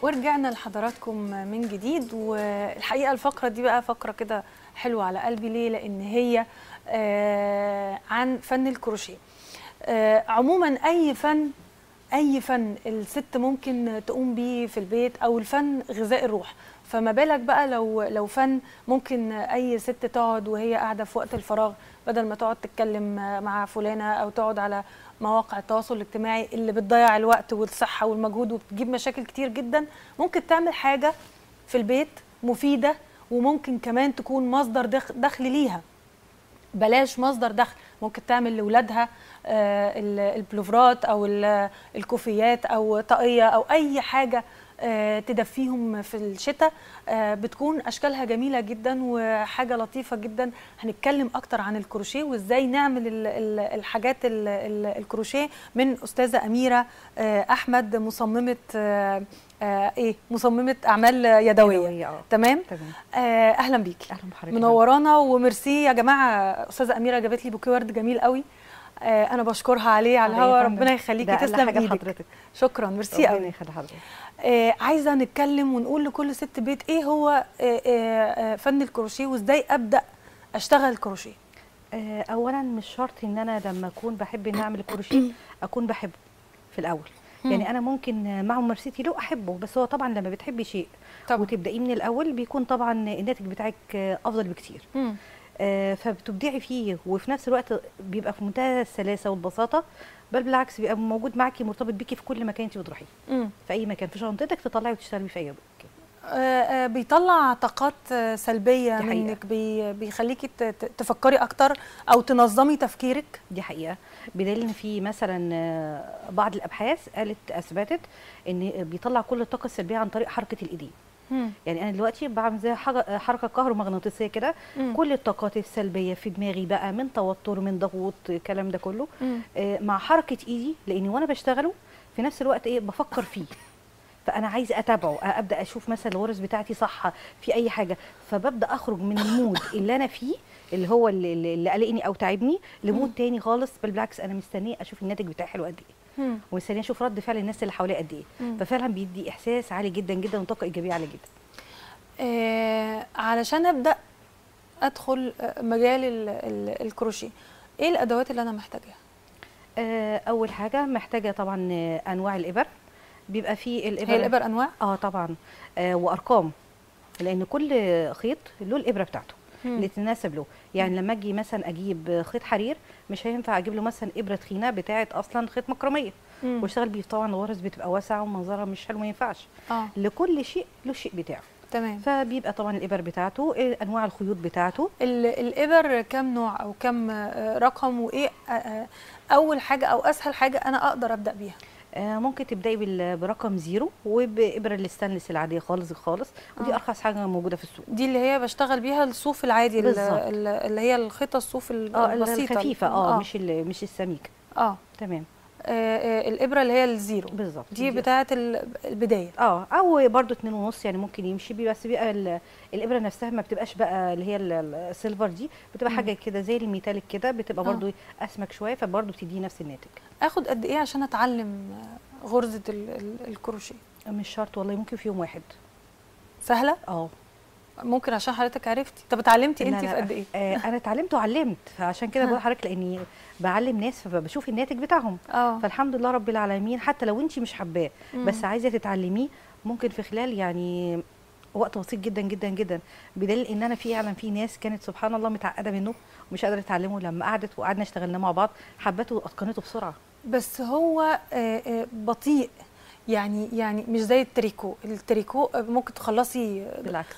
ورجعنا لحضراتكم من جديد والحقيقه الفقره دي بقى فقره كده حلوه على قلبي ليه لان هي آه عن فن الكروشيه آه عموما اي فن اي فن الست ممكن تقوم بيه في البيت او الفن غذاء الروح فما بالك بقى لو لو فن ممكن اي ست تقعد وهي قاعده في وقت الفراغ بدل ما تقعد تتكلم مع فلانه او تقعد على مواقع التواصل الاجتماعي اللي بتضيع الوقت والصحه والمجهود وبتجيب مشاكل كتير جدا ممكن تعمل حاجه في البيت مفيده وممكن كمان تكون مصدر دخل, دخل ليها بلاش مصدر دخل ممكن تعمل لاولادها آه البلوفرات او الكوفيات او طاقيه او اي حاجه آه تدفيهم في الشتاء آه بتكون اشكالها جميله جدا وحاجه لطيفه جدا هنتكلم اكتر عن الكروشيه وازاي نعمل ال ال الحاجات ال ال الكروشيه من استاذه اميره احمد مصممه ايه مصممه اعمال يدويه, يدوية آه. تمام, تمام. اهلا بيكي اهلا بحضرتك منورانا وميرسي يا جماعه استاذه اميره جابت لي بوكيه ورد جميل قوي انا بشكرها عليه على الهواء ربنا يخليكي تسلم ايدك حضرتك. شكرا ميرسي قوي ربنا يخلي حضرتك آه عايزه نتكلم ونقول لكل ست بيت ايه هو آه آه فن الكروشيه وازاي ابدا اشتغل كروشيه آه اولا مش شرط ان انا لما اكون بحب ان اعمل كروشيه اكون بحبه في الاول يعني انا ممكن مع ممارستي له احبه بس هو طبعا لما بتحبي شيء طبعا. وتبدايه من الاول بيكون طبعا الناتج بتاعك افضل بكتير مم. آه فبتبدعي فيه وفي نفس الوقت بيبقى في منتهى السلاسه والبساطه بل بالعكس بيبقى موجود معاكي مرتبط بيكي في كل مكان انت بتروحيه في اي مكان في شنطتك تطلعي وتشتغلي في اي مكان آه آه بيطلع طاقات سلبيه منك بي بيخليكي تفكري اكتر او تنظمي تفكيرك دي حقيقه بدليل ان في مثلا بعض الابحاث قالت اثبتت ان بيطلع كل الطاقه السلبيه عن طريق حركه الايدين يعني انا دلوقتي بعمل زي حركه كهرومغناطيسيه كده كل الطاقات السلبيه في دماغي بقى من توتر من ضغوط الكلام ده كله آه مع حركه ايدي لاني وانا بشتغله في نفس الوقت ايه بفكر فيه فانا عايزه اتابعه ابدا اشوف مثلا الغرز بتاعتي صح في اي حاجه فببدا اخرج من المود اللي انا فيه اللي هو اللي, اللي قلقني او تعبني لمود تاني خالص بل بالعكس انا مستنيه اشوف الناتج بتاعي حلو قد ايه ومستنيه اشوف رد فعل الناس اللي حواليا قد ايه ففعلا بيدي احساس عالي جدا جدا وطاقه ايجابيه عاليه جدا آه علشان ابدا ادخل مجال ال ال الكروشيه ايه الادوات اللي انا محتاجاها آه اول حاجه محتاجه طبعا انواع الابر بيبقى فيه الابر هي الابر انواع اه طبعا آه وارقام لان كل خيط له الابره بتاعته اللي تناسب له يعني لما اجي مثلا اجيب خيط حرير مش هينفع اجيب له مثلا ابره تخينه بتاعه اصلا خيط مكرميه واشتغل بيه طبعا الغرز بتبقى واسعه ومنظرها مش حلو ما ينفعش آه. لكل شيء له الشيء بتاعه تمام فبيبقى طبعا الابر بتاعته إيه انواع الخيوط بتاعته الابر كم نوع او كم رقم وايه اول حاجه او اسهل حاجه انا اقدر ابدا بيها ممكن تبداي برقم زيرو وبابره الستانلس العاديه خالص خالص ودي آه. ارخص حاجه موجوده في السوق دي اللي هي بشتغل بيها الصوف العادي بالزبط. اللي هي الخيطه الصوف البسيطه الخفيفه اه, آه. مش مش السميكه اه تمام آه الابره اللي هي الزيرو بالظبط دي بتاعه البدايه اه او برده اتنين ونص يعني ممكن يمشي بيه بس بيبقى الابره نفسها ما بتبقاش بقى اللي هي السيلفر دي بتبقى م. حاجه كده زي الميتاليك كده بتبقى برده آه. اسمك شويه فبرده بتدي نفس الناتج اخد قد ايه عشان اتعلم غرزه الكروشيه مش شرط والله ممكن في يوم واحد سهله اه ممكن عشان حضرتك عرفتي طب اتعلمتي انت في قد ايه آه انا اتعلمت وعلمت فعشان كده بقول لحضرتك لاني بعلم ناس فبشوف الناتج بتاعهم أوه. فالحمد لله رب العالمين حتى لو انت مش حباه بس عايزه تتعلميه ممكن في خلال يعني وقت بسيط جدا جدا جدا بدليل ان انا فعلا في ناس كانت سبحان الله متعقده منه ومش قادره تتعلمه لما قعدت وقعدنا اشتغلنا مع بعض حبته واتقنته بسرعه بس هو بطيء يعني يعني مش زي التريكو التريكو ممكن تخلصي بالعكس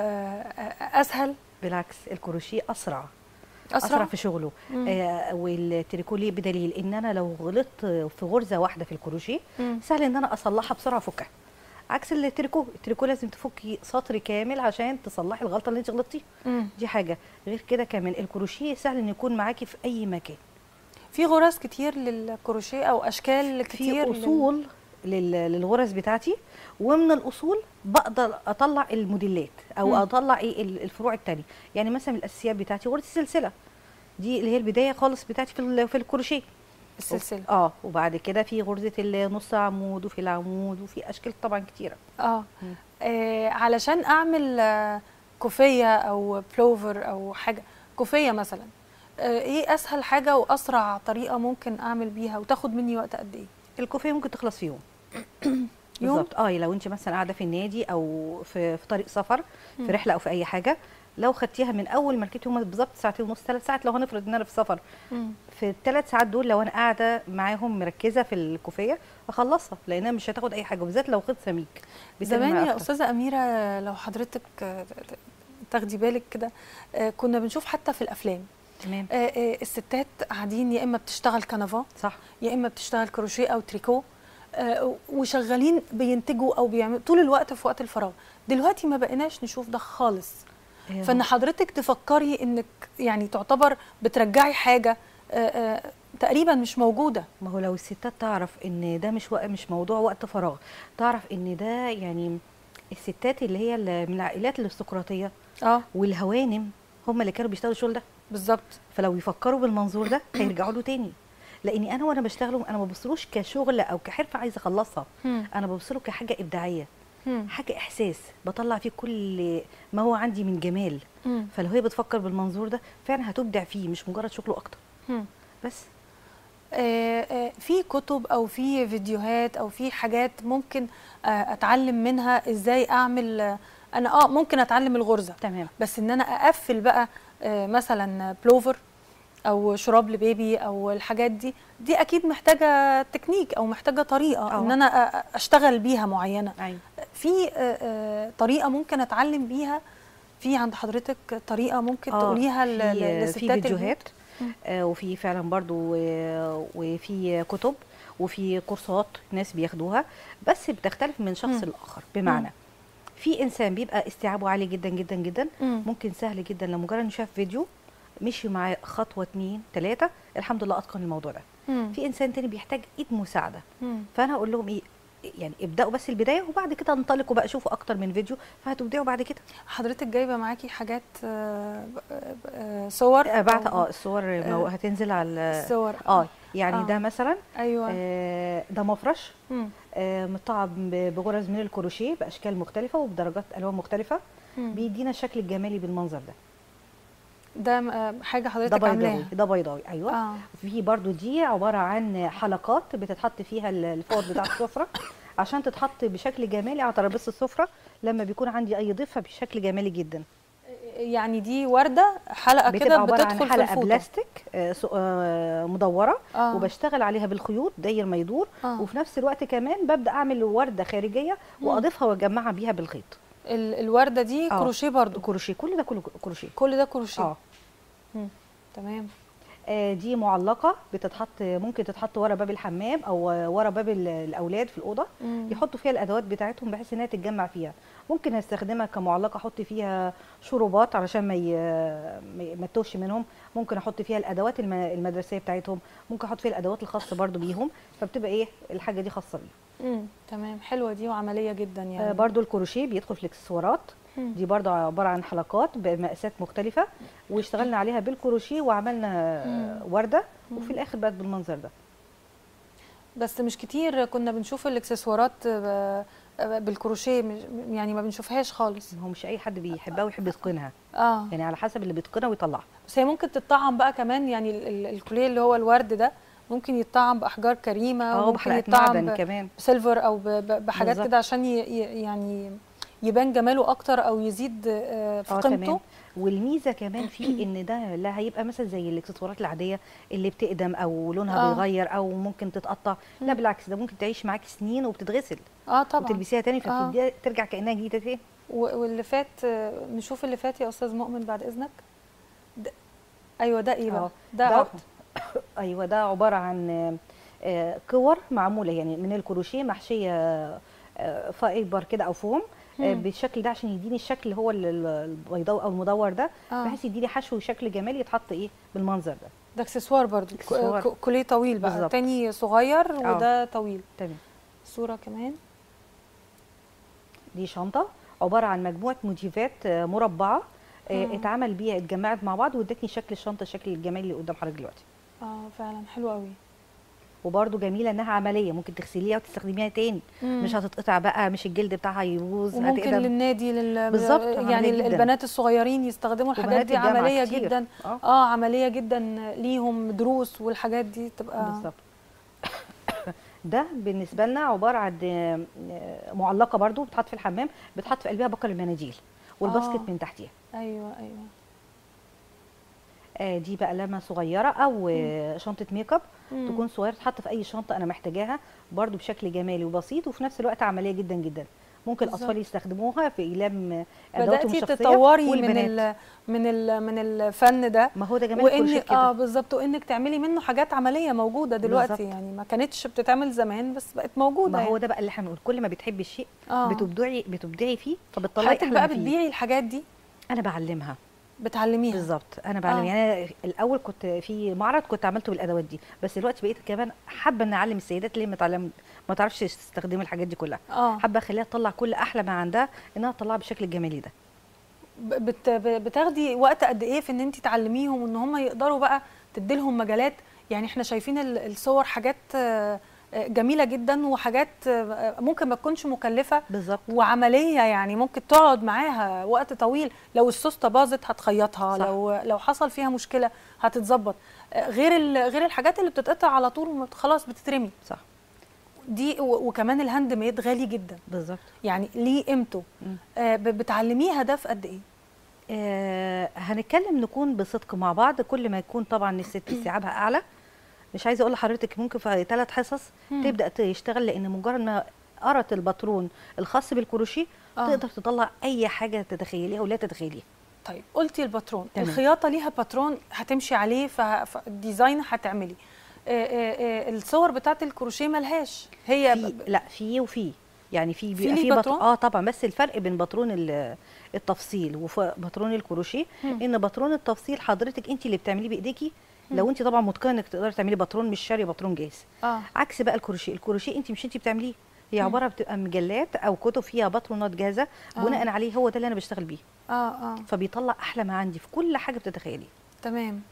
اسهل بالعكس الكروشيه اسرع اسرع, أسرع في شغله آه والتريكو ليه بدليل ان انا لو غلطت في غرزه واحده في الكروشيه سهل ان انا اصلحها بسرعه افكها عكس التريكو التريكو لازم تفكي سطر كامل عشان تصلحي الغلطه اللي انت غلطتيها دي حاجه غير كده كمان الكروشيه سهل ان يكون معاكي في اي مكان في غرز كتير للكروشيه او اشكال كتير في اصول لل... للغرز بتاعتي ومن الاصول بقدر اطلع الموديلات او م. اطلع ايه الفروع الثانيه يعني مثلا الاساسيات بتاعتي غرزه السلسله دي اللي هي البدايه خالص بتاعتي في في الكروشيه السلسله اه وبعد كده في غرزه النص عمود وفي العمود وفي اشكال طبعا كتيره اه مم. آه، علشان اعمل آه، كوفيه او بلوفر او حاجه كوفيه مثلا آه، ايه اسهل حاجه واسرع طريقه ممكن اعمل بيها وتاخد مني وقت قد ايه الكوفيه ممكن تخلص في يوم يوم؟ بالظبط اه لو انت مثلا قاعده في النادي او في, في طريق سفر مم. في رحله او في اي حاجه لو خدتيها من اول ما ركبتي هم بالظبط ساعتين ونص ثلاث ساعات لو هنفرض ان انا في سفر في الثلاث ساعات دول لو انا قاعده معاهم مركزه في الكوفيه اخلصها لانها مش هتاخد اي حاجه وبالذات لو خد سميك بيسلم زمان معايا يا أكتر. استاذه اميره لو حضرتك آه، تاخدي بالك كده آه، كنا بنشوف حتى في الافلام تمام آه، آه، الستات قاعدين يا اما بتشتغل كنفا صح يا اما بتشتغل كروشيه او تريكو آه، وشغالين بينتجوا او بيعملوا طول الوقت في وقت الفراغ دلوقتي ما بقيناش نشوف ده خالص آه، فان حضرتك تفكري انك يعني تعتبر بترجعي حاجه آه، آه، تقريبا مش موجوده ما هو لو الستات تعرف ان ده مش وق... مش موضوع وقت فراغ تعرف ان ده يعني الستات اللي هي ال- من العائلات الارستقراطيه اه والهوانم هم اللي كانوا بيشتغلوا الشغل ده بالظبط فلو يفكروا بالمنظور ده هيرجعوا له تاني لاني انا وانا بشتغله انا ما ببصلوش كشغل او كحرفه عايزه اخلصها مم. انا ببصله كحاجه ابداعيه مم. حاجه احساس بطلع فيه كل ما هو عندي من جمال مم. فلو هي بتفكر بالمنظور ده فعلا هتبدع فيه مش مجرد شغله اكتر مم. بس آه، آه، في كتب او في فيديوهات او في حاجات ممكن آه، اتعلم منها ازاي اعمل آه، انا اه ممكن اتعلم الغرزه تمام بس ان انا اقفل بقى آه، مثلا بلوفر او شراب لبيبي او الحاجات دي دي اكيد محتاجه تكنيك او محتاجه طريقه آه. ان انا أ- أ- اشتغل بيها معينه ايوه في آه، آه، طريقه ممكن اتعلم بيها في عند حضرتك طريقه ممكن آه، تقوليها ل- ل- في للستات في البيوت؟ فيديوهات مم. آه، وفي فعلا برضو آه، وفي كتب وفي كورسات ناس بياخدوها بس بتختلف من شخص مم. لاخر بمعنى في انسان بيبقى استيعابه عالي جدا جدا جدا مم. ممكن سهل جدا لمجرد انه شاف فيديو مشي معاه خطوه اتنين تلاته الحمد لله اتقن الموضوع ده مم. في انسان تاني بيحتاج ايد مساعده مم. فانا اقول لهم ايه يعني ابداوا بس البدايه وبعد كده انطلقوا بقى شوفوا اكتر من فيديو فهتبدعوا بعد كده حضرتك جايبه معاكي حاجات آه، آه، صور آه، بعد أو اه الصور مو- هتنزل على صور اه يعني آه. ده مثلا ايوه آه ده مفرش مم. آه مطعم ب- بغرز من الكروشيه باشكال مختلفه وبدرجات الوان مختلفه مم. بيدينا الشكل الجمالي بالمنظر ده ده آه، حاجه ده حضرتك بيضاوي عاملاها ده بيضاوي ايوه اه في برضو دي عباره عن حلقات بتتحط فيها ال- الفوط بتاعه السفره عشان تتحط بشكل جمالي على ترابيزه السفره لما بيكون عندي اي ضيف بشكل جمالي جدا يعني دي ورده حلقه بتبقى كده عباره عن بتدخل في حلقه الفوطه بلاستيك آه، سو- آه، مدوره آه. وبشتغل عليها بالخيوط داير ما يدور آه. وفي نفس الوقت كمان ببدا اعمل ورده خارجيه مم. واضيفها واجمعها بيها بالخيط ال- الورده دي آه. كروشيه برضو كروشيه كل ده كله كروشيه كل ده كروشيه اه مم. تمام آه، دي معلقه بتتحط ممكن تتحط ورا باب الحمام او ورا باب ال- الاولاد في الاوضه مم. يحطوا فيها الادوات بتاعتهم بحيث انها تتجمع فيها ممكن استخدمها كمعلقه احط فيها شروبات علشان ما ي- ما ي- ما تتوهش منهم ممكن احط فيها الادوات الم- المدرسيه بتاعتهم ممكن احط فيها الادوات الخاصه برضو بيهم فبتبقى ايه الحاجه دي خاصه بيهم مم. تمام حلوه دي وعمليه جدا يعني آه، برضو الكروشيه بيدخل في الاكسسوارات مم. دي برضو عباره عن حلقات بمقاسات مختلفه واشتغلنا عليها بالكروشيه وعملنا آه، مم. ورده مم. وفي الاخر بقت بالمنظر ده بس مش كتير كنا بنشوف الاكسسوارات آه، آه، بالكروشيه مش- يعني ما بنشوفهاش خالص هو مش اي حد بيحبها ويحب يتقنها اه يعني على حسب اللي بيتقنها ويطلعها بس هي ممكن تتطعم بقى كمان يعني ال- ال- الكوليه اللي هو الورد ده ممكن يتطعم باحجار كريمه اه وممكن بحلقات يتطعم معدن ب- كمان بسيلفر او ب- ب- بحاجات بالظبط. كده عشان ي- ي- يعني يبان جماله اكتر او يزيد آه، في اه قيمته تمام والميزه كمان في ان ده لا هيبقى مثلا زي الاكسسوارات العاديه اللي بتقدم او لونها آه. بيغير او ممكن تتقطع لا مم. بالعكس ده ممكن تعيش معاك سنين وبتتغسل اه طبعا وتلبسيها تاني آه. فبتديها ترجع كانها جديده تاني و- واللي فات آه، نشوف اللي فات يا استاذ مؤمن بعد اذنك ده ايوه ده ايه بقى آه، ده ده- عقد ايوه ده عباره عن آه، آه، كور معموله يعني من الكروشيه محشيه آه، فايبر كده او فوم آه، مم. بالشكل ده عشان يديني الشكل هو ال- ال- البيضاوي او المدور ده آه. بحيث يديني حشو شكل جمالي يتحط ايه بالمنظر ده ده اكسسوار برضو إكسسوار. ك- كوليه طويل بقى بالظبط. تاني صغير آه. وده طويل تمام صوره كمان دي شنطه عباره عن مجموعه موتيفات آه، مربعه آه، مم. اتعمل بيها اتجمعت مع بعض وادتني شكل الشنطه الشكل الجمالي اللي قدام حضرتك دلوقتي اه فعلا حلو قوي وبرده جميله انها عمليه ممكن تغسليها وتستخدميها تاني مم. مش هتتقطع بقى مش الجلد بتاعها يبوظ وممكن هتقدر- للنادي لل... بالظبط، يعني عملية جداً. البنات الصغيرين يستخدموا الحاجات وبنات دي الجامعة عمليه كتير. جدا اه اه عمليه جدا ليهم دروس والحاجات دي تبقى بالظبط ده بالنسبه لنا عباره عن آه، آه، معلقه برضو بتحط في الحمام بتحط في قلبها بكر المناديل والباسكت آه. من تحتيها ايوه ايوه آه، دي بقى لمه صغيره او آه، شنطه ميك اب مم. تكون صغيره تتحط في اي شنطه انا محتاجاها برضو بشكل جمالي وبسيط وفي نفس الوقت عمليه جدا جدا ممكن بالظبط. الاطفال يستخدموها في اقلام ادواتهم بداتي الشخصيه تطوري من والبنات. ال... من ال... من الفن ده ما هو ده جمال الكروشيه وانك كده اه بالظبط وانك تعملي منه حاجات عمليه موجوده دلوقتي بالظبط. يعني ما كانتش بتتعمل زمان بس بقت موجوده ما هو يعني. ده بقى اللي احنا بنقول كل ما بتحبي الشيء آه. بتبدعي بتبدعي فيه فبتطلعي حضرتك احلى بقى ما فيه. بتبيعي الحاجات دي انا بعلمها بتعلميها بالظبط انا بعلم آه. يعني أنا الاول كنت في معرض كنت عملته بالادوات دي بس دلوقتي بقيت كمان حابه ان اعلم السيدات اللي ما تعلم ما تعرفش تستخدم الحاجات دي كلها اه حابه اخليها تطلع كل احلى ما عندها انها تطلعها بالشكل الجمالي ده ب- بت... ب- بتاخدي وقت قد ايه في ان انت تعلميهم وان هم يقدروا بقى تديلهم مجالات يعني احنا شايفين ال- الصور حاجات آه، آه، جميله جدا وحاجات آه، ممكن ما تكونش مكلفه بالظبط وعمليه يعني ممكن تقعد معاها وقت طويل لو السوسته باظت هتخيطها صح. لو لو حصل فيها مشكله هتتظبط آه، غير ال- غير الحاجات اللي بتتقطع على طول وما- خلاص بتترمي صح دي و- وكمان الهاند ميد غالي جدا بالظبط يعني ليه قيمته مم. آه، ب- بتعلميها ده في قد ايه آه هنتكلم نكون بصدق مع بعض كل ما يكون طبعا الست استيعابها اعلى مش عايزه اقول لحضرتك ممكن في ثلاث حصص مم. تبدا تشتغل لان مجرد ما قرت الباترون الخاص بالكروشيه آه. تقدر تطلع اي حاجه تتخيليها ولا تتخيليها طيب قلتي الباترون تمام. الخياطه ليها باترون هتمشي عليه ف- فالديزاين هتعملي آه، آه، آه، الصور بتاعت الكروشيه ملهاش هي في ب- لا في وفي يعني في في بيبقى ليه في بط... باترون؟ اه طبعا بس الفرق بين باترون ال- التفصيل وباترون الكروشيه مم. ان باترون التفصيل حضرتك انت اللي بتعمليه بايديكي لو انت طبعا متقنه انك تقدري تعملي باترون مش شاريه باترون جاهز اه عكس بقى الكروشيه الكروشيه انت مش انت بتعمليه هي عباره بتبقى مجلات او كتب فيها باترونات جاهزه آه. بناء عليه هو ده اللي انا بشتغل بيه اه اه فبيطلع احلى ما عندي في كل حاجه بتتخيلي تمام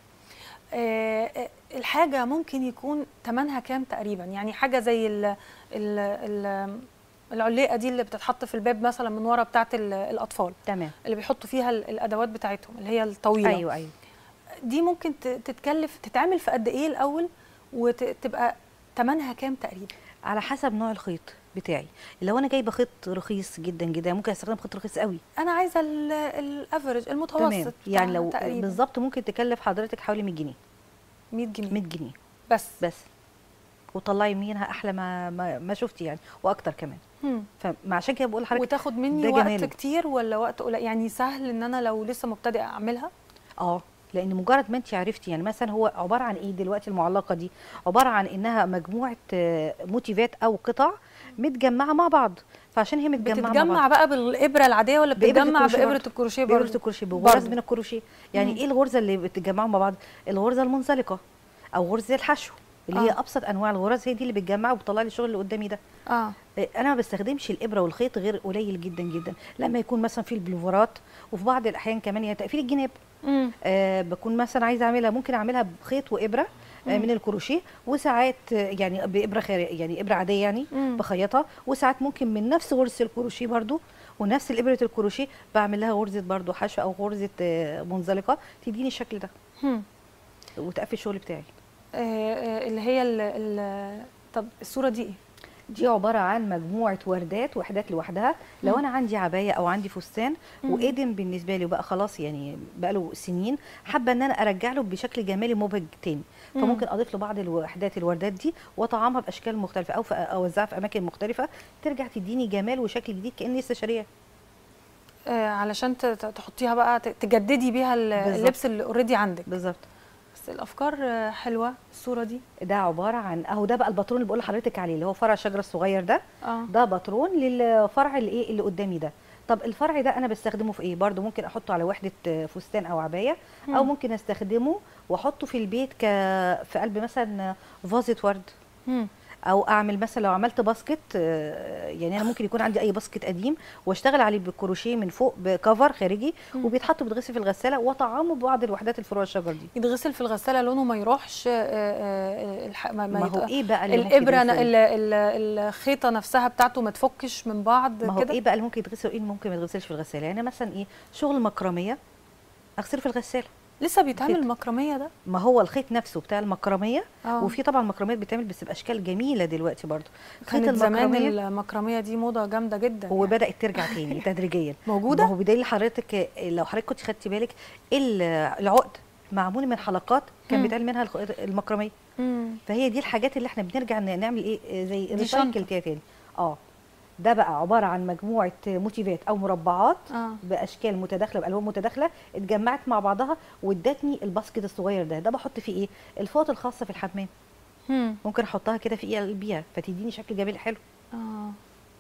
آه آه، الحاجه ممكن يكون ثمنها كام تقريبا يعني حاجه زي ال ال ال العليقه دي اللي بتتحط في الباب مثلا من ورا بتاعت ال- الاطفال تمام اللي بيحطوا فيها ال- الادوات بتاعتهم اللي هي الطويله ايوه ايوه دي ممكن ت- تتكلف تتعمل في قد ايه الاول وتبقى ثمنها كام تقريبا على حسب نوع الخيط بتاعي لو انا جايبه خيط رخيص جدا جدا ممكن استخدم خيط رخيص قوي انا عايزه الافرج المتوسط تمام يعني لو تقريبا بالظبط ممكن تكلف حضرتك حوالي 100 جنيه 100 جنيه 100 جنيه بس بس وطلعي منها احلى ما ما, ما شفتي يعني واكتر كمان مم. فمع عشان كده بقول لحضرتك وتاخد مني ده وقت جماله. كتير ولا وقت قليل يعني سهل ان انا لو لسه مبتدئه اعملها اه لان مجرد ما انت عرفتي يعني مثلا هو عباره عن ايه دلوقتي المعلقه دي عباره عن انها مجموعه آه، موتيفات او قطع متجمعه مع بعض فعشان هي متجمعه مع بتتجمع بعض بقى بالابره العاديه ولا بإبرة بتتجمع الكروشيه بابره برضه. الكروشيه بإبرة برضه الكروشيه بغرز برضه. من الكروشيه يعني مم. ايه الغرزه اللي بتجمعهم مع بعض الغرزه المنزلقه او غرزه الحشو اللي هي آه. ابسط انواع الغرز هي دي اللي بتجمع وبتطلع لي الشغل اللي قدامي ده اه إيه، انا ما بستخدمش الابره والخيط غير قليل جدا جدا لما يكون مثلا في البلوفرات وفي بعض الاحيان كمان يعني تقفيل الجناب امم آه بكون مثلا عايزه اعملها ممكن اعملها بخيط وابره آه مم. من الكروشيه وساعات آه، يعني بابره خير يعني ابره عاديه يعني مم. بخيطها وساعات ممكن من نفس غرزه الكروشيه برضو ونفس الابره الكروشيه بعمل لها غرزه برضو حشو او غرزه آه، منزلقه تديني الشكل ده هم. وتقفل الشغل بتاعي آه آه اللي هي ال ال طب الصوره دي ايه دي عباره عن مجموعه وردات وحدات لوحدها لو مم. انا عندي عبايه او عندي فستان مم. وقدم بالنسبه لي وبقى خلاص يعني بقى له سنين حابه ان انا ارجع له بشكل جمالي مبهج تاني مم. فممكن اضيف له بعض الوحدات الوردات دي واطعمها باشكال مختلفه او في- اوزعها في اماكن مختلفه ترجع تديني جمال وشكل جديد كاني لسه شارياه آه علشان ت- ت- تحطيها بقى ت- تجددي بيها ال- بالظبط. اللبس اللي اوريدي عندك بالظبط بس الافكار آه، حلوه الصوره دي ده عباره عن اهو ده بقى الباترون اللي بقول لحضرتك عليه اللي هو فرع الشجره الصغير ده اه ده باترون للفرع اللي ايه اللي قدامي ده طب الفرع ده انا بستخدمه في ايه برضو ممكن احطه على وحده آه، فستان او عبايه او مم. ممكن استخدمه واحطه في البيت ك في قلب مثلا فازه ورد مم. او اعمل مثلا لو عملت باسكت آه، يعني انا ممكن يكون عندي اي باسكت قديم واشتغل عليه بالكروشيه من فوق بكفر خارجي مم. وبيتحط بيتغسل في الغساله وطعامه ببعض الوحدات الفروع الشجر دي يتغسل في الغساله لونه ما يروحش آه، آه، الح- ما, ما هو يت- ايه بقى اللي ممكن الابره ن- يتغسل؟ ال- ال- الخيطه نفسها بتاعته ما تفكش من بعض ما هو كده ايه بقى اللي ممكن يتغسل وايه اللي ممكن ما يتغسلش في الغساله يعني مثلا ايه شغل مكرميه اغسله في الغساله لسه بيتعمل خيط. مكرميه ده ما هو الخيط نفسه بتاع المكرميه اه وفي طبعا مكرميات بتتعمل بس باشكال جميله دلوقتي برضو خيط كانت زمان المكرميه المكرميه دي موضه جامده جدا يعني. وبدات ترجع تاني تدريجيا موجوده ما هو بدليل حضرتك لو حضرتك كنت خدتي بالك ال- العقد معمول من حلقات كان مم. بيتعمل منها الخ- المكرميه مم. فهي دي الحاجات اللي احنا بنرجع ن- نعمل ايه زي دي ريسايكل شنطة. كده تاني اه ده بقى عباره عن مجموعه موتيفات او مربعات اه باشكال متداخله بالوان متداخله اتجمعت مع بعضها وادتني الباسكت الصغير ده ده بحط فيه ايه الفوط الخاصه في الحمام مم. ممكن احطها كده في قلبيها فتديني شكل جميل حلو اه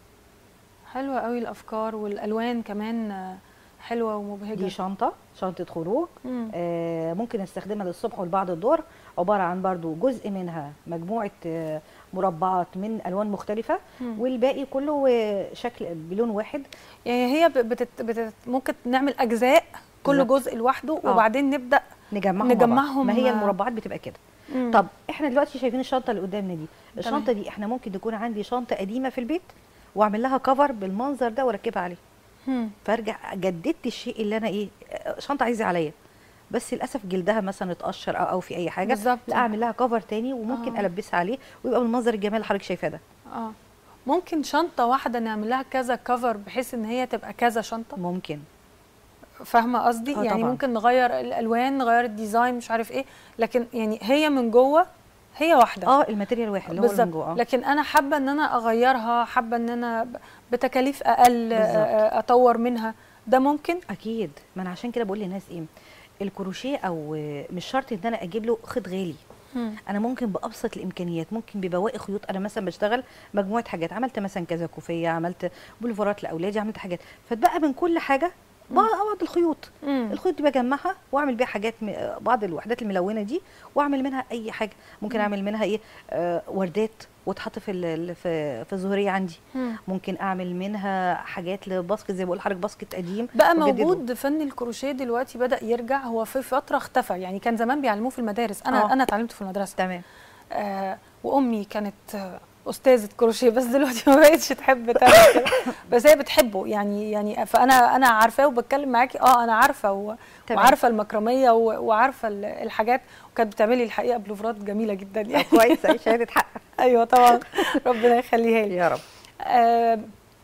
حلوه قوي الافكار والالوان كمان آه، حلوه ومبهجه دي شنطه شنطه خروج مم. آه ممكن استخدمها للصبح ولبعد الظهر عباره عن برضو جزء منها مجموعه آه مربعات من الوان مختلفه مم. والباقي كله آه، شكل بلون واحد يعني هي ب- بتت... بتت... ممكن نعمل اجزاء كل بالظبط. جزء لوحده آه. وبعدين نبدا نجمعهم مع بعض. نجمعهم ما هي مع- المربعات بتبقى كده مم. طب احنا دلوقتي شايفين الشنطه اللي قدامنا دي تمام. الشنطه دي احنا ممكن تكون عندي شنطه قديمه في البيت واعمل لها كفر بالمنظر ده واركبها عليه مم. فارجع جددت الشيء اللي انا ايه آه، شنطه عايزه عليا بس للاسف جلدها مثلا اتقشر او او في اي حاجه بالظبط. لا اعمل لها كفر تاني وممكن آه. البسها عليه ويبقى بالمنظر الجمال اللي حضرتك شايفاه ده اه ممكن شنطه واحده نعمل لها كذا كفر بحيث ان هي تبقى كذا شنطه ممكن فاهمه قصدي آه يعني طبعاً. ممكن نغير الالوان نغير الديزاين مش عارف ايه لكن يعني هي من جوه هي واحده اه الماتيريال واحد اللي هو اللي من بالظبط جوه اه لكن انا حابه ان انا اغيرها حابه ان انا ب- بتكاليف اقل بالظبط. آه، اطور منها ده ممكن اكيد ما انا عشان كده بقول للناس ايه الكروشيه او مش شرط ان انا اجيب له خيط غالي مم. انا ممكن بابسط الامكانيات ممكن ببواقي خيوط انا مثلا بشتغل مجموعه حاجات عملت مثلا كذا كوفيه عملت بولفرات لاولادي عملت حاجات فتبقى من كل حاجه بعض بعض الخيوط مم. الخيوط دي بجمعها واعمل بيها حاجات م- بعض الوحدات الملونه دي واعمل منها اي حاجه ممكن اعمل منها ايه آه وردات وتحط في ال- ال- في في الظهريه عندي مم. ممكن اعمل منها حاجات لباسكت زي ما بقول لحضرتك باسكت قديم بقى وأجدده. موجود فن الكروشيه دلوقتي بدا يرجع هو في فتره اختفى يعني كان زمان بيعلموه في المدارس انا آه. انا اتعلمته في المدرسه تمام آه وامي كانت آه، استاذه كروشيه بس دلوقتي ما بقتش تحب تعمل كده بس هي بتحبه يعني يعني فانا انا عارفاه وبتكلم معاكي اه انا عارفه و... تمام. وعارفه المكرميه و... وعارفه ال- الحاجات وكانت بتعملي الحقيقه بلوفرات جميله جدا يعني كويس أهي شهاده حق ايوه طبعا ربنا يخليها لي يا رب آه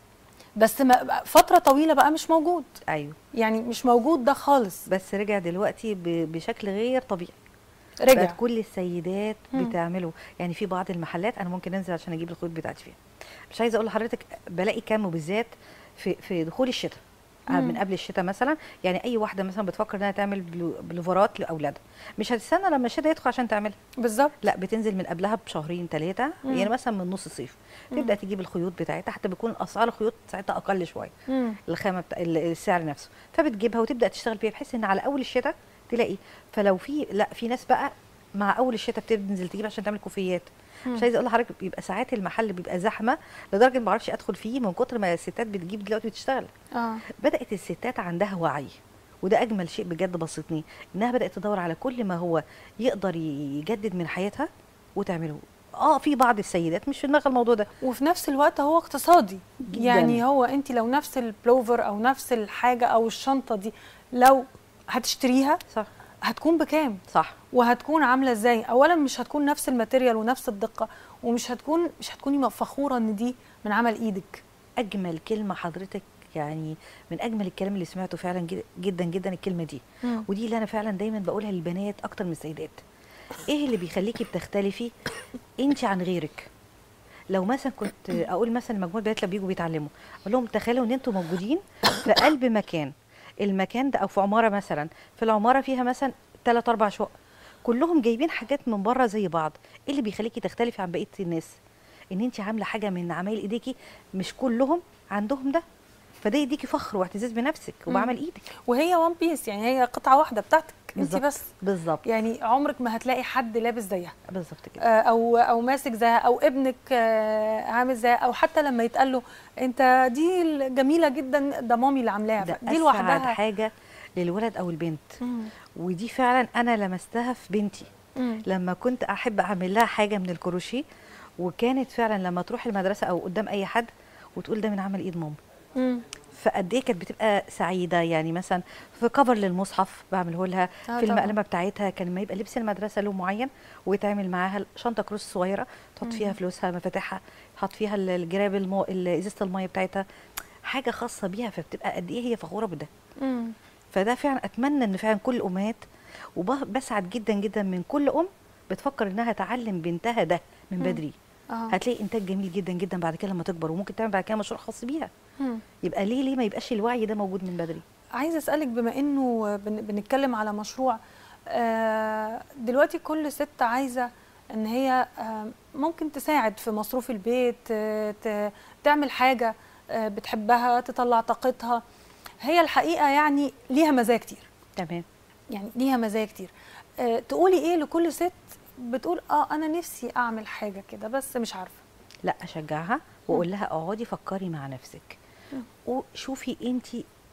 بس ما فتره طويله بقى مش موجود ايوه يعني مش موجود ده خالص بس رجع دلوقتي ب- بشكل غير طبيعي رجع بقت كل السيدات مم. بتعمله يعني في بعض المحلات انا ممكن انزل عشان اجيب الخيوط بتاعتي فيها مش عايزه اقول لحضرتك بلاقي كم بالذات في في دخول الشتاء آه، مم. من قبل الشتاء مثلا يعني اي واحده مثلا بتفكر انها تعمل بلو- بلوفرات لاولادها مش هتستنى لما الشتاء يدخل عشان تعملها بالظبط لا بتنزل من قبلها بشهرين ثلاثه مم. يعني مثلا من نص الصيف مم. تبدا تجيب الخيوط بتاعتها حتى بيكون اسعار الخيوط ساعتها اقل شويه مم. الخامه بتاع ال- السعر نفسه فبتجيبها وتبدا تشتغل بيها بحيث ان على اول الشتاء تلاقي فلو في لا في ناس بقى مع اول الشتاء بتنزل تجيب عشان تعمل كوفيات مم. مش عايزه اقول لحضرتك بيبقى ساعات المحل بيبقى زحمه لدرجه ما بعرفش ادخل فيه من كتر ما الستات بتجيب دلوقتي بتشتغل اه بدات الستات عندها وعي وده اجمل شيء بجد بسطني انها بدات تدور على كل ما هو يقدر يجدد من حياتها وتعمله اه في بعض السيدات مش في دماغها الموضوع ده وفي نفس الوقت هو اقتصادي جداً. يعني هو انت لو نفس البلوفر او نفس الحاجه او الشنطه دي لو هتشتريها صح هتكون بكام صح وهتكون عامله ازاي اولا مش هتكون نفس الماتيريال ونفس الدقه ومش هتكون مش هتكوني فخوره ان دي من عمل ايدك اجمل كلمه حضرتك يعني من اجمل الكلام اللي سمعته فعلا جد- جدا جدا الكلمه دي مم. ودي اللي انا فعلا دايما بقولها للبنات اكتر من السيدات ايه اللي بيخليكي بتختلفي انت عن غيرك لو مثلا كنت اقول مثلا مجموعه بنات لما بيجوا بيتعلموا اقول لهم تخيلوا ان انتوا موجودين في قلب مكان المكان ده او في عماره مثلا في العماره فيها مثلا ثلاث اربع شقق كلهم جايبين حاجات من بره زي بعض ايه اللي بيخليكي تختلفي عن بقيه الناس ان انت عامله حاجه من عمايل ايديكي مش كلهم عندهم ده فده يديكي فخر واعتزاز بنفسك وبعمل ايدك وهي وان بيس يعني هي قطعه واحده بتاعتك انت بالظبط. بس بالظبط يعني عمرك ما هتلاقي حد لابس زيها بالظبط كده آه، او او ماسك زيها او ابنك آه، عامل زيها او حتى لما يتقال له انت دي جميله جدا ده مامي اللي عاملاها ده دي اسعد لوحدها حاجه للولد او البنت مم. ودي فعلا انا لمستها في بنتي مم. لما كنت احب اعمل لها حاجه من الكروشيه وكانت فعلا لما تروح المدرسه او قدام اي حد وتقول ده من عمل ايد ماما مم. فقد ايه كانت بتبقى سعيده يعني مثلا في كفر للمصحف بعمله لها آه في طبعاً. المقلمه بتاعتها كان لما يبقى لبس المدرسه لون معين ويتعمل معاها شنطه كروس صغيره تحط فيها فلوسها مفاتيحها تحط فيها ال- الجراب المو... ال- ازازه الميه بتاعتها حاجه خاصه بيها فبتبقى قد ايه هي فخوره بده مم. فده فعلا اتمنى ان فعلا كل الامهات وبسعد جدا جدا من كل ام بتفكر انها تعلم بنتها ده من مم. بدري اه هتلاقي انتاج جميل جدا جدا بعد كده لما تكبر وممكن تعمل بعد كده مشروع خاص بيها مم. يبقى ليه ليه ما يبقاش الوعي ده موجود من بدري عايزه اسالك بما انه بن- بنتكلم على مشروع آه، دلوقتي كل ست عايزه ان هي آه، ممكن تساعد في مصروف البيت آه، ت- تعمل حاجه آه، بتحبها تطلع طاقتها هي الحقيقه يعني ليها مزايا كتير تمام يعني ليها مزايا كتير آه، تقولي ايه لكل ست بتقول اه انا نفسي اعمل حاجه كده بس مش عارفه لا اشجعها واقول لها اقعدي فكري مع نفسك مم. وشوفي انت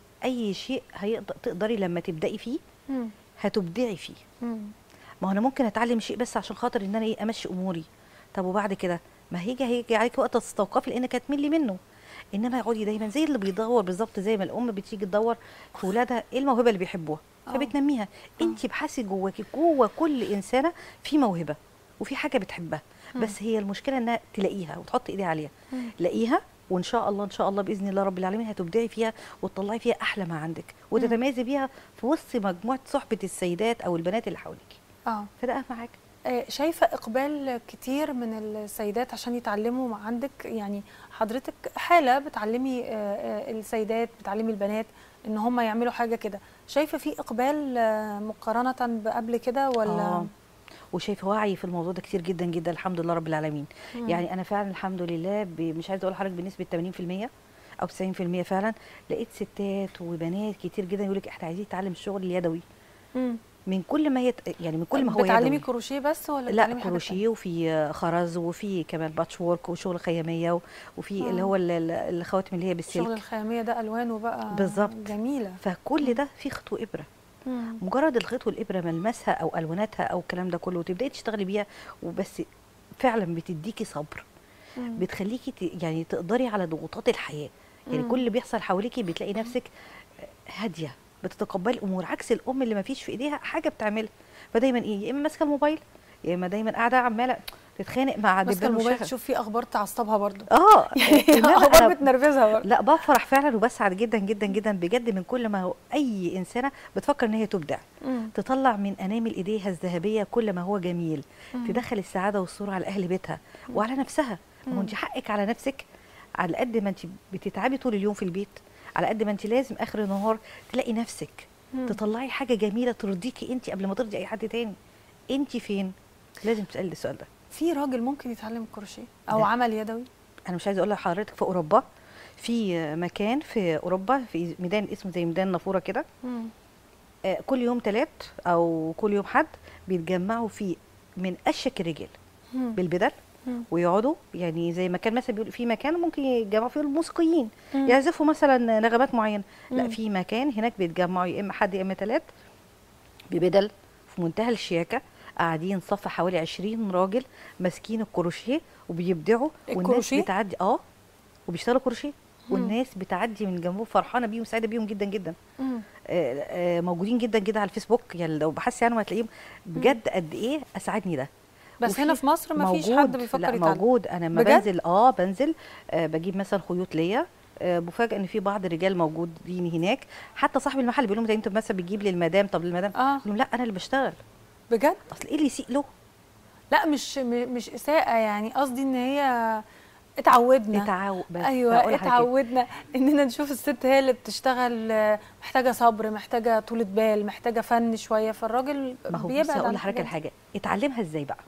اي شيء هيقدر تقدري لما تبداي فيه مم. هتبدعي فيه مم. ما هو انا ممكن اتعلم شيء بس عشان خاطر ان انا ايه امشي اموري طب وبعد كده ما هيجي هيجي عليك وقت تستوقفي لانك هتملي منه انما اقعدي دايما زي اللي بيدور بالظبط زي ما الام بتيجي تدور في ولادها ايه الموهبه اللي بيحبوها آه. فبتنميها انت ابحثي جواكي جوه كل انسانه في موهبه وفي حاجه بتحبها بس هي المشكله انها تلاقيها وتحط ايديها عليها مم. لاقيها وان شاء الله ان شاء الله باذن الله رب العالمين هتبدعي فيها وتطلعي فيها احلى ما عندك وتتميزي بيها في وسط مجموعه صحبه السيدات او البنات اللي حواليكي اه فده اهم حاجه آه، شايفة إقبال كتير من السيدات عشان يتعلموا مع عندك يعني حضرتك حالة بتعلمي آه، آه، السيدات بتعلمي البنات إن هم يعملوا حاجة كده شايفة في إقبال آه، مقارنة بقبل كده ولا آه. وشايفه وعي في الموضوع ده كتير جدا جدا الحمد لله رب العالمين مم. يعني انا فعلا الحمد لله ب- مش عايزه اقول لحضرتك بنسبه 80% او 90% فعلا لقيت ستات وبنات كتير جدا يقول لك احنا عايزين نتعلم الشغل اليدوي مم. من كل ما هي يعني من كل ما هو بتعلمي يدوي كروشيه بس ولا لا بتعلمي حاجة كروشيه وفي خرز وفي كمان باتش وورك وشغل خياميه و- وفي آه. اللي هو ال- ال- الخواتم اللي هي تانية؟ الشغل بالسلك الخيامية ده ألوانه بقى بالظبط. جميلة فكل ده فيه خيط وابره مم. مجرد الخيط والابره ملمسها او الواناتها او الكلام ده كله وتبداي تشتغلي بيها وبس فعلا بتديكي صبر مم. بتخليكي ت- يعني تقدري على ضغوطات الحياه يعني مم. كل اللي بيحصل حواليكي بتلاقي نفسك هاديه بتتقبلي الامور عكس الام اللي ما فيش في ايديها حاجه بتعملها فدايما ايه يا اما ماسكه الموبايل يا اما دايما قاعده عماله تتخانق مع ماسكة دبان الموبايل وشها. تشوف فيه أخبار تعصبها برضو اه يعني إنما أخبار أنا بتنرفزها برضو لا بفرح فعلا وبسعد جدا جدا جدا بجد من كل ما هو اي انسانه بتفكر ان هي تبدع مم. تطلع من انامل ايديها الذهبيه كل ما هو جميل مم. تدخل السعاده والسرور على اهل بيتها وعلى نفسها ما هو انت حقك على نفسك على قد ما انت بتتعبي طول اليوم في البيت على قد ما انت لازم اخر النهار تلاقي نفسك مم. تطلعي حاجه جميله ترضيكي انت قبل ما ترضي اي حد تاني انت فين لازم تسالي السؤال ده في راجل ممكن يتعلم الكروشيه أو لا. عمل يدوي انا مش عايزه اقول لحضرتك في اوروبا في مكان في اوروبا في ميدان اسمه زي ميدان نافوره كده مم. آه، كل يوم ثلاث او كل يوم حد بيتجمعوا فيه من اشيك الرجال مم. بالبدل مم. ويقعدوا يعني زي مكان مثلا بيقول في مكان ممكن يتجمعوا فيه الموسيقيين مم. يعزفوا مثلا نغمات معينه لا مم. في مكان هناك بيتجمعوا يا اما حد يا اما ثلاث ببدل في منتهى الشياكه قاعدين صف حوالي 20 راجل ماسكين الكروشيه وبيبدعوا والناس الكروشيه؟ بتعدي اه وبيشتغلوا كروشيه مم. والناس بتعدي من جنبهم فرحانه بيهم سعيده بيهم جدا جدا مم. آه، آه، موجودين جدا جدا على الفيسبوك يعني لو بحثي عنهم هتلاقيهم بجد قد ايه اسعدني ده بس وفي- هنا في مصر ما فيش موجود حد بيفكر لا يتعلم موجود انا لما بجد؟ بنزل اه بنزل آه بجيب مثلا خيوط ليا آه بفاجئ ان في بعض الرجال موجودين هناك حتى صاحب المحل بيقول لهم انت مثلا بتجيب للمدام طب للمدام اه قال لهم لا انا اللي بشتغل بجد اصل ايه اللي يسيء له لا مش م- مش اساءه يعني قصدي ان هي اتعودنا اتعو بس ايوه هقول لحضرتك اتعودنا اننا نشوف الست هي اللي بتشتغل آه، محتاجه صبر محتاجه طولة بال محتاجه فن شويه فالراجل ما هو بص بيبعد هقول عن لحضرتك الحاجات دي. الحاجه اتعلمها ازاي بقى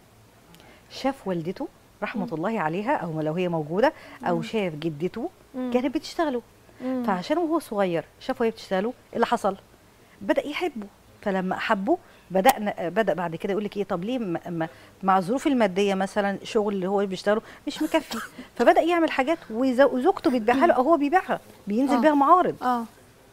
شاف والدته رحمه مم. الله عليها او لو هي موجوده او مم. شاف جدته مم. كانت بتشتغله مم. فعشان وهو صغير شافه وهي بتشتغله إيه اللي حصل بدا يحبه فلما احبه بدانا بدا بعد كده يقول لك ايه طب ليه ما- ما- مع الظروف الماديه مثلا شغل اللي هو بيشتغله مش مكفي فبدا يعمل حاجات وزو- وزوجته بتبيعها له او هو بيبيعها بينزل آه. بيها معارض اه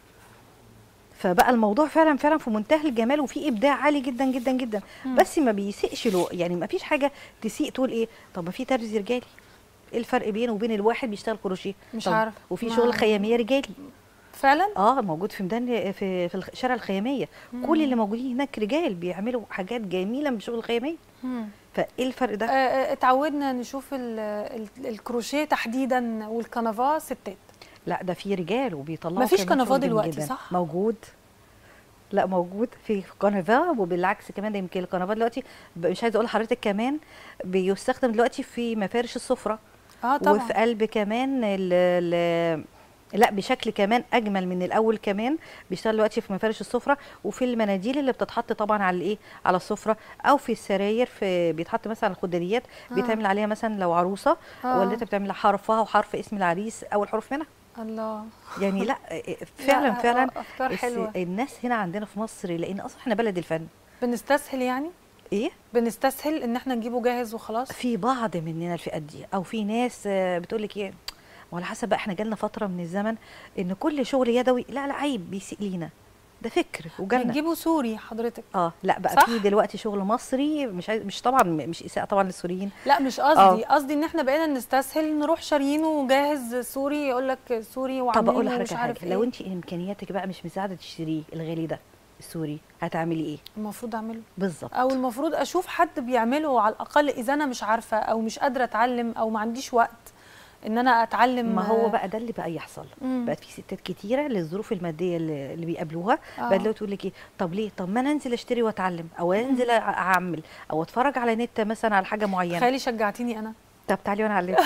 فبقى الموضوع فعلا فعلا في منتهى الجمال وفي ابداع عالي جدا جدا جدا مم. بس ما بيسيئش له يعني ما فيش حاجه تسيء تقول ايه طب ما في ترزي رجالي ايه الفرق بينه وبين الواحد بيشتغل كروشيه مش طب عارف. وفي ما- شغل خياميه رجالي فعلا اه موجود في ميدان في في الخ- شارع الخياميه كل اللي موجودين هناك رجال بيعملوا حاجات جميله من شغل الخياميه مم. فايه الفرق آه، ده آه، اتعودنا نشوف ال- ال- الكروشيه تحديدا والكنفا ستات لا ده في رجال وبيطلعوا مفيش كمان كنفا شغل جميل دلوقتي، جدا. صح؟ موجود لا موجود في كنفا وبالعكس كمان ده يمكن الكنفا دلوقتي ب- مش عايزه اقول لحضرتك كمان بيستخدم دلوقتي في مفارش السفره اه طبعا وفي قلب كمان ال ال لا بشكل كمان اجمل من الاول كمان بيشتغل دلوقتي في مفارش السفره وفي المناديل اللي بتتحط طبعا على الايه على السفره او في السراير في بيتحط مثلا على الخدريات آه. بيتعمل عليها مثلا لو عروسه آه. والدتها بتعمل حرفها وحرف اسم العريس اول حروف منها الله يعني لا فعلا لا، فعلا آه، افكار الس- حلوه الناس هنا عندنا في مصر لان اصلا احنا بلد الفن بنستسهل يعني ايه بنستسهل ان احنا نجيبه جاهز وخلاص في بعض مننا الفئات دي او في ناس بتقول لك ايه وعلى حسب بقى احنا جالنا فتره من الزمن ان كل شغل يدوي لا لا عيب بيسيء لينا ده فكر وجالنا بنجيبه سوري حضرتك اه لا بقى صح؟ في دلوقتي شغل مصري مش عايز مش طبعا مش اساءه طبعا للسوريين لا مش قصدي قصدي ان احنا بقينا نستسهل نروح شاريينه جاهز سوري يقول لك سوري طب وعاملينه اقول ومش لحضرتك عارف حاجه لو ايه انت امكانياتك بقى مش مساعده تشتريه الغالي ده السوري هتعملي ايه المفروض اعمله بالظبط او المفروض اشوف حد بيعمله على الاقل اذا انا مش عارفه او مش قادره اتعلم او ما عنديش وقت ان انا اتعلم ما هو بقى ده اللي بقى يحصل مم. بقت في ستات كتيره للظروف الماديه اللي, اللي بيقابلوها آه. بقى دلوقتي تقول لك ايه طب ليه طب ما انا انزل اشتري واتعلم او انزل أع- اعمل او اتفرج على نت مثلا على حاجه معينه خالي شجعتيني انا طب تعالي وانا اعلمك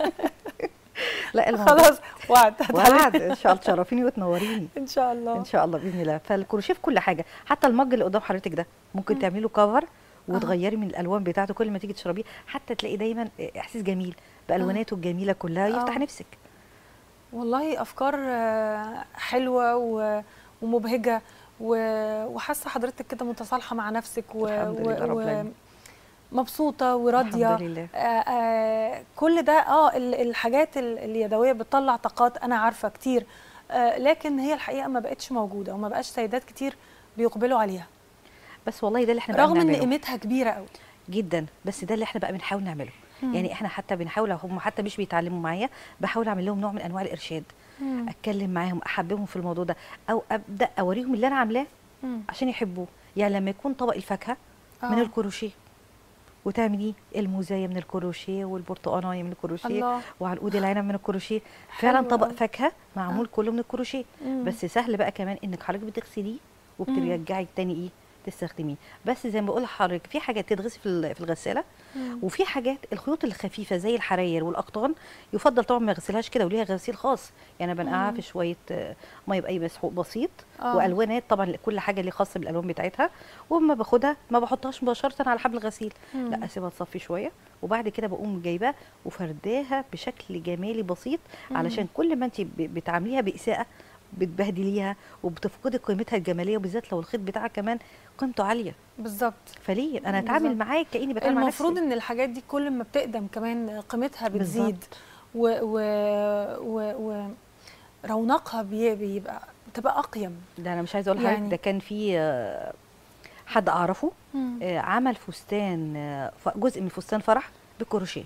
لا الموضوع خلاص وعد وعد ان شاء الله تشرفيني وتنوريني ان شاء الله ان شاء الله باذن الله فالكروشيه في كل حاجه حتى المج اللي قدام حضرتك ده ممكن تعملي له كفر وتغيري من الالوان بتاعته كل ما تيجي تشربيه حتى تلاقي دايما احساس جميل بالواناته الجميله كلها يفتح آه. نفسك والله افكار آه، حلوه و- ومبهجه و- وحاسه حضرتك كده متصالحه مع نفسك و- الحمد لله رب و- العالمين. مبسوطه وراضيه الحمد لله آه، آه، كل ده اه ال- الحاجات ال- اليدويه بتطلع طاقات انا عارفه كتير آه، لكن هي الحقيقه ما بقتش موجوده وما بقاش سيدات كتير بيقبلوا عليها بس والله ده اللي احنا بقى رغم ان بنعمله. قيمتها كبيره قوي جدا بس ده اللي احنا بقى بنحاول نعمله مم. يعني احنا حتى بنحاول هم حتى مش بيتعلموا معايا بحاول اعمل لهم نوع من انواع الارشاد اتكلم معاهم احببهم في الموضوع ده او ابدا اوريهم اللي انا عاملاه مم. عشان يحبوه يعني لما يكون طبق الفاكهه من آه. الكروشيه وتعملي الموزايه من الكروشيه والبرتقانيه من الكروشيه الله وعنقود العنب من الكروشيه فعلا حلو طبق أوي. فاكهه معمول كله من الكروشيه مم. بس سهل بقى كمان انك حضرتك بتغسليه وبترجعي تاني ايه تستخدميه بس زي ما بقول لحضرتك في حاجات تتغسل في ال- في الغساله مم. وفي حاجات الخيوط الخفيفه زي الحراير والاقطان يفضل طبعا ما يغسلهاش كده وليها غسيل خاص يعني انا بنقعها مم. في شويه آه، ميه باي مسحوق بسيط آه. والوانات طبعا كل حاجه اللي خاصه بالالوان بتاعتها واما باخدها ما بحطهاش مباشره على حبل الغسيل مم. لا اسيبها تصفي شويه وبعد كده بقوم جايباها وفرداها بشكل جمالي بسيط مم. علشان كل ما انت ب- بتعامليها باساءه بتبهدليها وبتفقدي قيمتها الجماليه وبالذات لو الخيط بتاعها كمان قيمته عاليه بالظبط فليه انا اتعامل بالظبط. معاك كاني بتعامل مع المفروض نفسي ان الحاجات دي كل ما بتقدم كمان قيمتها بتزيد بالظبط. و و و, و رونقها بي- بيبقى بتبقى اقيم ده انا مش عايزه اقول لحضرتك يعني- ده كان في آه، حد اعرفه آه، عمل فستان آه، ف- جزء من فستان فرح بالكروشيه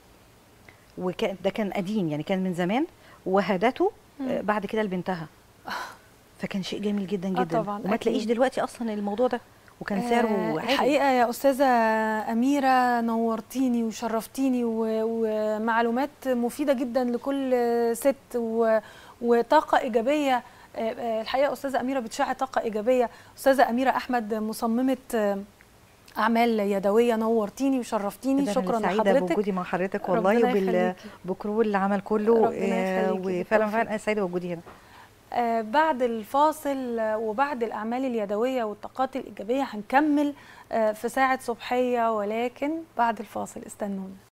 وكان ده كان قديم يعني كان من زمان وهدته آه، مم. بعد كده لبنتها فكان شيء جميل جدا آه جدا طبعاً، وما تلاقيش أكيد. دلوقتي اصلا الموضوع ده وكان سعره آه، عالي الحقيقه يا استاذه اميره نورتيني وشرفتيني و- ومعلومات مفيده جدا لكل ست و- وطاقه ايجابيه آه، آه، الحقيقه استاذه اميره بتشع طاقه ايجابيه استاذه اميره احمد مصممه آه، اعمال يدويه نورتيني وشرفتيني ده أنا شكرا اللي سعيده لحضرتك بوجودي مع حضرتك ربنا والله يخليكي. وبكرو اللي عمل كله ربنا آه، يخليكي، وفعلا بالتوفيق. فعلا انا سعيده بوجودي هنا آه، بعد الفاصل آه، وبعد الأعمال اليدوية والطاقات الإيجابية هنكمل آه، في ساعة صبحية ولكن بعد الفاصل استنونا